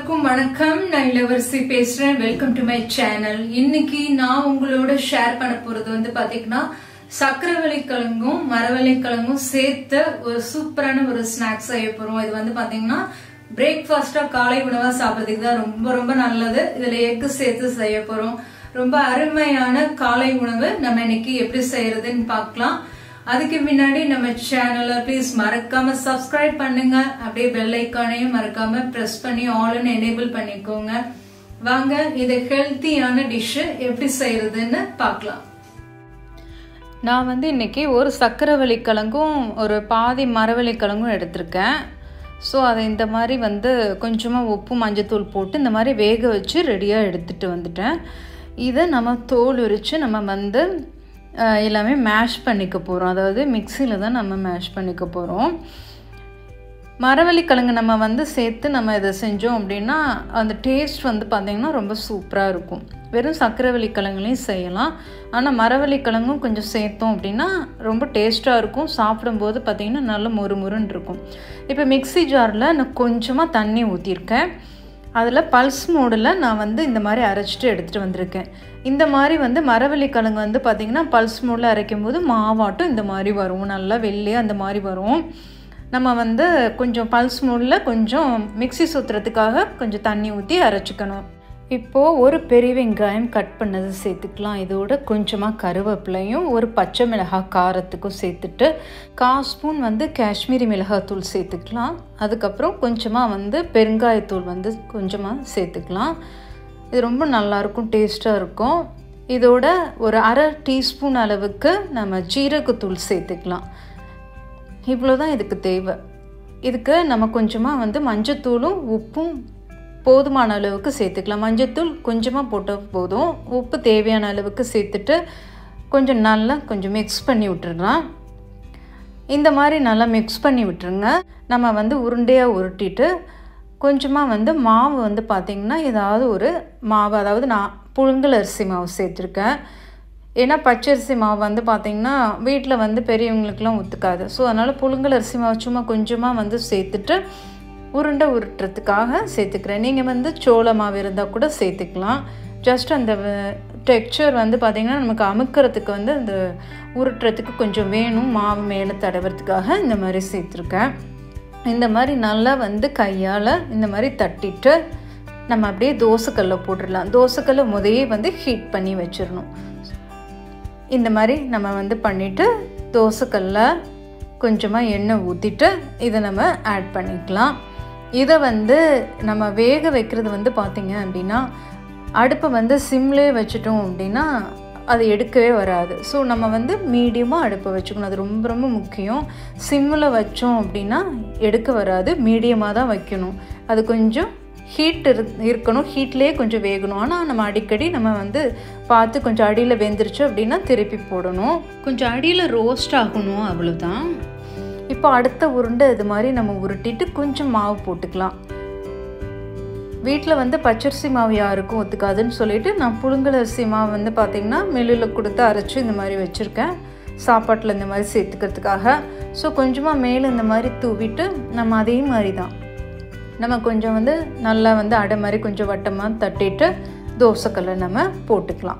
எல்லாருக்கும் வணக்கம் நான் இளவரசி பேசுறேன் வெல்கம் டு மை சேனல் இன்னைக்கு நான் உங்களோட ஷேர் பண்ண போறது வந்து பாத்தீங்கன்னா சக்கரவள்ளி கிழங்கும் மரவள்ளி கிழங்கும் சேர்த்த ஒரு சூப்பரான ஒரு ஸ்நாக்ஸ் செய்ய போறோம் இது வந்து பாத்தீங்கன்னா பிரேக்ஃபாஸ்டா காலை உணவா சாப்பிட்றதுக்கு தான் ரொம்ப ரொம்ப நல்லது இதுல எக்கு சேர்த்து செய்ய போறோம் ரொம்ப அருமையான காலை உணவு நம்ம இன்னைக்கு எப்படி செய்யறதுன்னு பார்க்கலாம் அதுக்கு முன்னாடி நம்ம சேனலை ப்ளீஸ் மறக்காம சப்ஸ்கிரைப் பண்ணுங்க அப்படியே பெல் ஐக்கானையும் மறக்காம பிரஸ் பண்ணி ஆல்னு எனேபிள் பண்ணிக்கோங்க வாங்க இது ஹெல்த்தியான டிஷ்ஷு எப்படி செய்யறதுன்னு பார்க்கலாம் நான் வந்து இன்னைக்கு ஒரு சக்கரவள்ளி கிழங்கும் ஒரு பாதி மரவள்ளி கிழங்கும் எடுத்திருக்கேன் ஸோ அதை இந்த மாதிரி வந்து கொஞ்சமாக உப்பு மஞ்சத்தூள் போட்டு இந்த மாதிரி வேக வச்சு ரெடியாக எடுத்துகிட்டு வந்துட்டேன் இதை நம்ம தோல் உரித்து நம்ம வந்து எல்லாமே மேஷ் பண்ணிக்க போகிறோம் அதாவது மிக்சியில் தான் நம்ம மேஷ் பண்ணிக்க போகிறோம் மரவள்ளி கிழங்கு நம்ம வந்து சேர்த்து நம்ம இதை செஞ்சோம் அப்படின்னா அந்த டேஸ்ட் வந்து பார்த்திங்கன்னா ரொம்ப சூப்பராக இருக்கும் வெறும் சக்கரவள்ளி கிழங்குலையும் செய்யலாம் ஆனால் மரவள்ளி கிழங்கும் கொஞ்சம் சேர்த்தோம் அப்படின்னா ரொம்ப டேஸ்ட்டாக இருக்கும் சாப்பிடும்போது பார்த்திங்கன்னா நல்ல மொறு மொறுன்னு இருக்கும் இப்போ மிக்சி ஜாரில் நான் கொஞ்சமாக தண்ணி ஊற்றிருக்கேன் அதில் பல்ஸ் மோடில் நான் வந்து இந்த மாதிரி அரைச்சிட்டு எடுத்துகிட்டு வந்திருக்கேன் இந்த மாதிரி வந்து மரவள்ளி கிழங்கு வந்து பார்த்திங்கன்னா பல்ஸ் மோடில் அரைக்கும் போது மாவாட்டும் இந்த மாதிரி வரும் நல்லா வெள்ளையாக அந்த மாதிரி வரும் நம்ம வந்து கொஞ்சம் பல்ஸ் மோடில் கொஞ்சம் மிக்சி சுற்றுறதுக்காக கொஞ்சம் தண்ணி ஊற்றி அரைச்சிக்கணும் இப்போது ஒரு பெரிய வெங்காயம் கட் பண்ணது சேர்த்துக்கலாம் இதோட கொஞ்சமாக கருவேப்பிலையும் ஒரு பச்சை மிளகாய் காரத்துக்கும் சேர்த்துட்டு கால் ஸ்பூன் வந்து காஷ்மீரி மிளகாத்தூள் சேர்த்துக்கலாம் அதுக்கப்புறம் கொஞ்சமாக வந்து பெருங்காயத்தூள் வந்து கொஞ்சமாக சேர்த்துக்கலாம் இது ரொம்ப நல்லாயிருக்கும் டேஸ்ட்டாக இருக்கும் இதோட ஒரு அரை டீஸ்பூன் அளவுக்கு நம்ம ஜீரகத்தூள் சேர்த்துக்கலாம் இவ்வளோ தான் இதுக்கு தேவை இதுக்கு நம்ம கொஞ்சமாக வந்து மஞ்சத்தூளும் உப்பும் போதுமான அளவுக்கு சேர்த்துக்கலாம் மஞ்சத்தூள் கொஞ்சமாக போட்டால் போதும் உப்பு தேவையான அளவுக்கு சேர்த்துட்டு கொஞ்சம் நல்லா கொஞ்சம் மிக்ஸ் பண்ணி விட்டுடலாம் இந்த மாதிரி நல்லா மிக்ஸ் பண்ணி விட்டுருங்க நம்ம வந்து உருண்டையாக உருட்டிட்டு கொஞ்சமாக வந்து மாவு வந்து பார்த்திங்கன்னா ஏதாவது ஒரு மாவு அதாவது நான் புழுங்கல் அரிசி மாவு சேர்த்துருக்கேன் ஏன்னா பச்சரிசி மாவு வந்து பார்த்திங்கன்னா வீட்டில் வந்து பெரியவங்களுக்குலாம் ஒத்துக்காது ஸோ அதனால் புழுங்கல் அரிசி மாவு சும்மா கொஞ்சமாக வந்து சேர்த்துட்டு உருண்டை உருட்டுறதுக்காக சேர்த்துக்கிறேன் நீங்கள் வந்து சோள மாவு இருந்தால் கூட சேர்த்துக்கலாம் ஜஸ்ட் அந்த டெக்ஸ்சர் வந்து பார்த்திங்கன்னா நமக்கு அமுக்கிறதுக்கு வந்து அந்த உருட்டுறதுக்கு கொஞ்சம் வேணும் மாவு மேலே தடவுறதுக்காக இந்த மாதிரி சேர்த்துருக்கேன் இந்த மாதிரி நல்லா வந்து கையால் இந்த மாதிரி தட்டிட்டு நம்ம அப்படியே தோசைக்கல்ல போட்டுடலாம் தோசைக்கல்ல முதையே வந்து ஹீட் பண்ணி வச்சிடணும் இந்த மாதிரி நம்ம வந்து பண்ணிவிட்டு தோசைக்கல்ல கொஞ்சமாக எண்ணெய் ஊற்றிட்டு இதை நம்ம ஆட் பண்ணிக்கலாம் இதை வந்து நம்ம வேக வைக்கிறது வந்து பார்த்திங்க அப்படின்னா அடுப்பை வந்து சிம்லே வச்சுட்டோம் அப்படின்னா அது எடுக்கவே வராது ஸோ நம்ம வந்து மீடியமாக அடுப்பை வச்சுக்கணும் அது ரொம்ப ரொம்ப முக்கியம் சிம்மில் வச்சோம் அப்படின்னா எடுக்க வராது மீடியமாக தான் வைக்கணும் அது கொஞ்சம் ஹீட் இரு இருக்கணும் ஹீட்லேயே கொஞ்சம் வேகணும் ஆனால் நம்ம அடிக்கடி நம்ம வந்து பார்த்து கொஞ்சம் அடியில் வெந்துருச்சு அப்படின்னா திருப்பி போடணும் கொஞ்சம் அடியில் ரோஸ்ட் ஆகணும் அவ்வளோதான் இப்போ அடுத்த உருண்டை இது மாதிரி நம்ம உருட்டிட்டு கொஞ்சம் மாவு போட்டுக்கலாம் வீட்டில் வந்து பச்சரிசி மாவு யாருக்கும் ஒத்துக்காதுன்னு சொல்லிட்டு நான் புழுங்கல் அரிசி மாவு வந்து பார்த்திங்கன்னா மில்லில் கொடுத்து அரைச்சி இந்த மாதிரி வச்சுருக்கேன் சாப்பாட்டில் இந்த மாதிரி சேர்த்துக்கிறதுக்காக ஸோ கொஞ்சமாக மேலே இந்த மாதிரி தூவிட்டு நம்ம அதே மாதிரி தான் நம்ம கொஞ்சம் வந்து நல்லா வந்து அடை மாதிரி கொஞ்சம் வட்டமாக தட்டிட்டு தோசைக்கல்லை நம்ம போட்டுக்கலாம்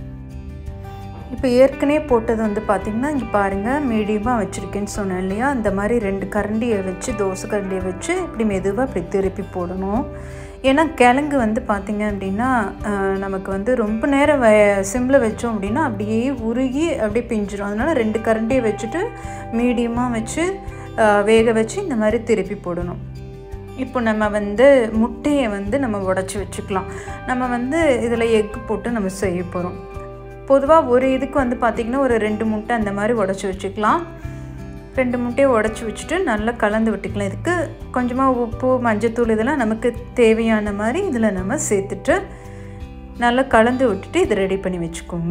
இப்போ ஏற்கனவே போட்டது வந்து பார்த்திங்கன்னா இங்கே பாருங்கள் மீடியமாக வச்சுருக்கேன்னு சொன்னேன் இல்லையா இந்த மாதிரி ரெண்டு கரண்டியை வச்சு தோசை கரண்டியை வச்சு இப்படி மெதுவாக இப்படி திருப்பி போடணும் ஏன்னா கிழங்கு வந்து பார்த்திங்க அப்படின்னா நமக்கு வந்து ரொம்ப நேரம் வ சிம்மில் வச்சோம் அப்படின்னா அப்படியே உருகி அப்படியே பிஞ்சிரும் அதனால் ரெண்டு கரண்டியை வச்சுட்டு மீடியமாக வச்சு வேக வச்சு இந்த மாதிரி திருப்பி போடணும் இப்போ நம்ம வந்து முட்டையை வந்து நம்ம உடச்சி வச்சுக்கலாம் நம்ம வந்து இதில் எக்கு போட்டு நம்ம செய்ய போகிறோம் பொதுவாக ஒரு இதுக்கு வந்து பார்த்திங்கன்னா ஒரு ரெண்டு முட்டை அந்த மாதிரி உடச்சி வச்சுக்கலாம் ரெண்டு முட்டையை உடச்சி வச்சுட்டு நல்லா கலந்து விட்டுக்கலாம் இதுக்கு கொஞ்சமாக உப்பு மஞ்சத்தூள் இதெல்லாம் நமக்கு தேவையான மாதிரி இதில் நம்ம சேர்த்துட்டு நல்லா கலந்து விட்டுட்டு இதை ரெடி பண்ணி வச்சுக்கோங்க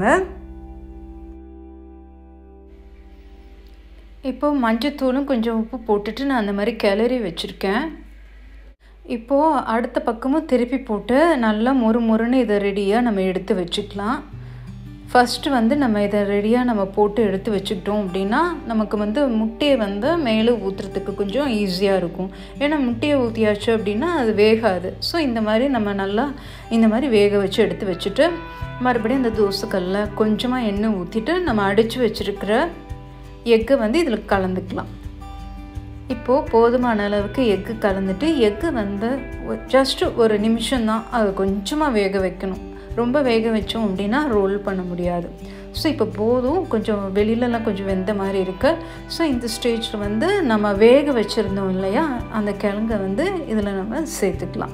இப்போது மஞ்சத்தூளும் கொஞ்சம் உப்பு போட்டுட்டு நான் அந்த மாதிரி கிளறி வச்சுருக்கேன் இப்போது அடுத்த பக்கமும் திருப்பி போட்டு நல்லா மொறு மொறுன்னு இதை ரெடியாக நம்ம எடுத்து வச்சுக்கலாம் ஃபஸ்ட்டு வந்து நம்ம இதை ரெடியாக நம்ம போட்டு எடுத்து வச்சுக்கிட்டோம் அப்படின்னா நமக்கு வந்து முட்டையை வந்து மேலே ஊற்றுறதுக்கு கொஞ்சம் ஈஸியாக இருக்கும் ஏன்னா முட்டையை ஊற்றியாச்சு அப்படின்னா அது வேகாது ஸோ இந்த மாதிரி நம்ம நல்லா இந்த மாதிரி வேக வச்சு எடுத்து வச்சுட்டு மறுபடியும் அந்த தோசைக்கல்லில் கொஞ்சமாக எண்ணெய் ஊற்றிட்டு நம்ம அடித்து வச்சுருக்கிற எக்கை வந்து இதில் கலந்துக்கலாம் இப்போது போதுமான அளவுக்கு எக்கு கலந்துட்டு எக்கு வந்து ஜஸ்ட்டு ஒரு நிமிஷம் தான் அது கொஞ்சமாக வேக வைக்கணும் ரொம்ப வேக வச்சோம் அப்படின்னா ரோல் பண்ண முடியாது ஸோ இப்போ போதும் கொஞ்சம் வெளியிலலாம் கொஞ்சம் வெந்த மாதிரி இருக்குது ஸோ இந்த ஸ்டேஜில் வந்து நம்ம வேக வச்சுருந்தோம் இல்லையா அந்த கிழங்கை வந்து இதில் நம்ம சேர்த்துக்கலாம்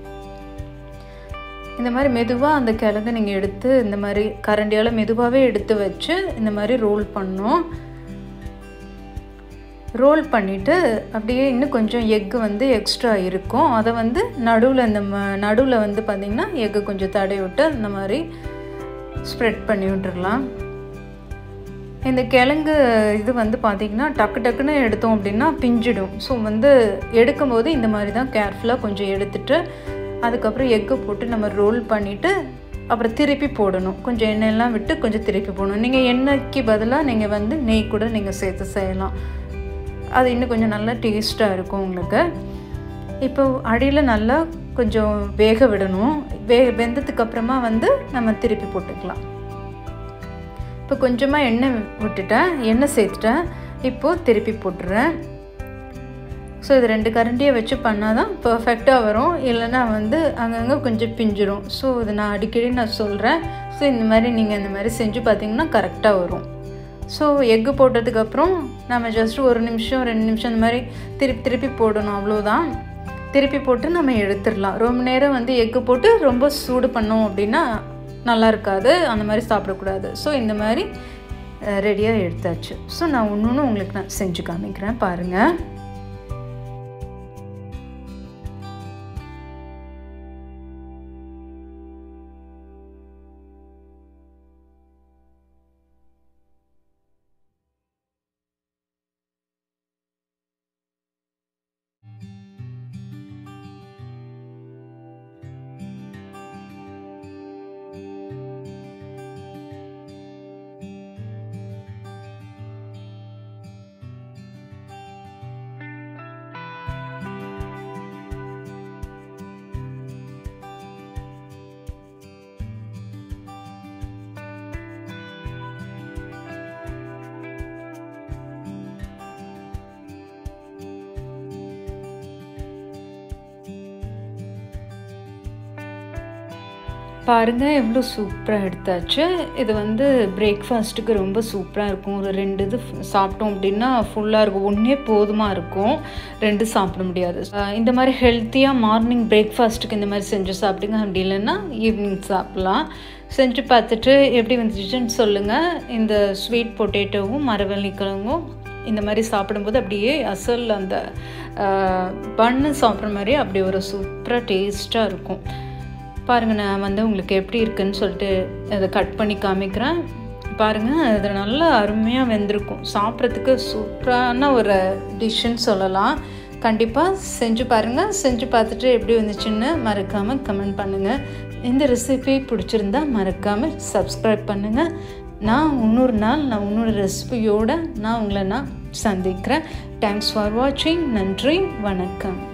இந்த மாதிரி மெதுவாக அந்த கிழங்கு நீங்கள் எடுத்து இந்த மாதிரி கரண்டியால் மெதுவாகவே எடுத்து வச்சு இந்த மாதிரி ரோல் பண்ணோம் ரோல் பண்ணிவிட்டு அப்படியே இன்னும் கொஞ்சம் எக்கு வந்து எக்ஸ்ட்ரா இருக்கும் அதை வந்து நடுவில் இந்த ம நடுவில் வந்து பார்த்திங்கன்னா எக்கு கொஞ்சம் தடவி விட்டு இந்த மாதிரி ஸ்ப்ரெட் பண்ணி விட்டுறலாம் இந்த கிழங்கு இது வந்து பார்த்திங்கன்னா டக்கு டக்குன்னு எடுத்தோம் அப்படின்னா பிஞ்சிடும் ஸோ வந்து எடுக்கும்போது இந்த மாதிரி தான் கேர்ஃபுல்லாக கொஞ்சம் எடுத்துட்டு அதுக்கப்புறம் எக்கு போட்டு நம்ம ரோல் பண்ணிவிட்டு அப்புறம் திருப்பி போடணும் கொஞ்சம் எண்ணெயெல்லாம் விட்டு கொஞ்சம் திருப்பி போடணும் நீங்கள் எண்ணெய்க்கு பதிலாக நீங்கள் வந்து நெய் கூட நீங்கள் சேர்த்து செய்யலாம் அது இன்னும் கொஞ்சம் நல்லா டேஸ்ட்டாக இருக்கும் உங்களுக்கு இப்போ அடியில் நல்லா கொஞ்சம் வேக விடணும் வே வெந்ததுக்கு அப்புறமா வந்து நம்ம திருப்பி போட்டுக்கலாம் இப்போ கொஞ்சமாக எண்ணெய் விட்டுட்டேன் எண்ணெய் சேர்த்துட்டேன் இப்போது திருப்பி போட்டுறேன் ஸோ இது ரெண்டு கரண்டியை வச்சு பண்ணால் தான் பர்ஃபெக்டாக வரும் இல்லைன்னா வந்து அங்கங்கே கொஞ்சம் பிஞ்சிரும் ஸோ இது நான் அடிக்கடி நான் சொல்கிறேன் ஸோ இந்த மாதிரி நீங்கள் இந்த மாதிரி செஞ்சு பார்த்தீங்கன்னா கரெக்டாக வரும் ஸோ எக்கு போட்டதுக்கப்புறம் நம்ம ஜஸ்ட் ஒரு நிமிஷம் ரெண்டு நிமிஷம் இந்த மாதிரி திருப்பி திருப்பி போடணும் அவ்வளோதான் திருப்பி போட்டு நம்ம எடுத்துடலாம் ரொம்ப நேரம் வந்து எக்கு போட்டு ரொம்ப சூடு பண்ணோம் அப்படின்னா நல்லா இருக்காது அந்த மாதிரி சாப்பிடக்கூடாது ஸோ இந்த மாதிரி ரெடியாக எடுத்தாச்சு ஸோ நான் ஒன்று ஒன்று உங்களுக்கு நான் செஞ்சு காமிக்கிறேன் பாருங்கள் பாருங்கள் எவ்வளோ சூப்பராக எடுத்தாச்சு இது வந்து பிரேக்ஃபாஸ்ட்டுக்கு ரொம்ப சூப்பராக இருக்கும் ஒரு ரெண்டு இது சாப்பிட்டோம் அப்படின்னா ஃபுல்லாக இருக்கும் ஒன்றே போதுமாக இருக்கும் ரெண்டு சாப்பிட முடியாது இந்த மாதிரி ஹெல்த்தியாக மார்னிங் பிரேக்ஃபாஸ்ட்டுக்கு இந்த மாதிரி செஞ்சு சாப்பிடுங்க அப்படி இல்லைன்னா ஈவினிங் சாப்பிட்லாம் செஞ்சு பார்த்துட்டு எப்படி வந்துச்சுன்னு சொல்லுங்கள் இந்த ஸ்வீட் பொட்டேட்டோவும் மரவள்ளிக்கிழங்கும் இந்த மாதிரி சாப்பிடும்போது அப்படியே அசல் அந்த பண்ணு சாப்பிட்ற மாதிரி அப்படி ஒரு சூப்பராக டேஸ்ட்டாக இருக்கும் பாருங்கள் நான் வந்து உங்களுக்கு எப்படி இருக்குன்னு சொல்லிட்டு அதை கட் பண்ணி காமிக்கிறேன் பாருங்கள் அது நல்லா அருமையாக வெந்திருக்கும் சாப்பிட்றதுக்கு சூப்பரான ஒரு டிஷ்ஷுன்னு சொல்லலாம் கண்டிப்பாக செஞ்சு பாருங்கள் செஞ்சு பார்த்துட்டு எப்படி வந்துச்சுன்னு மறக்காமல் கமெண்ட் பண்ணுங்கள் இந்த ரெசிபி பிடிச்சிருந்தா மறக்காமல் சப்ஸ்கிரைப் பண்ணுங்கள் நான் இன்னொரு நாள் நான் இன்னொரு ரெசிபியோடு நான் உங்களை நான் சந்திக்கிறேன் தேங்க்ஸ் ஃபார் வாட்சிங் நன்றி வணக்கம்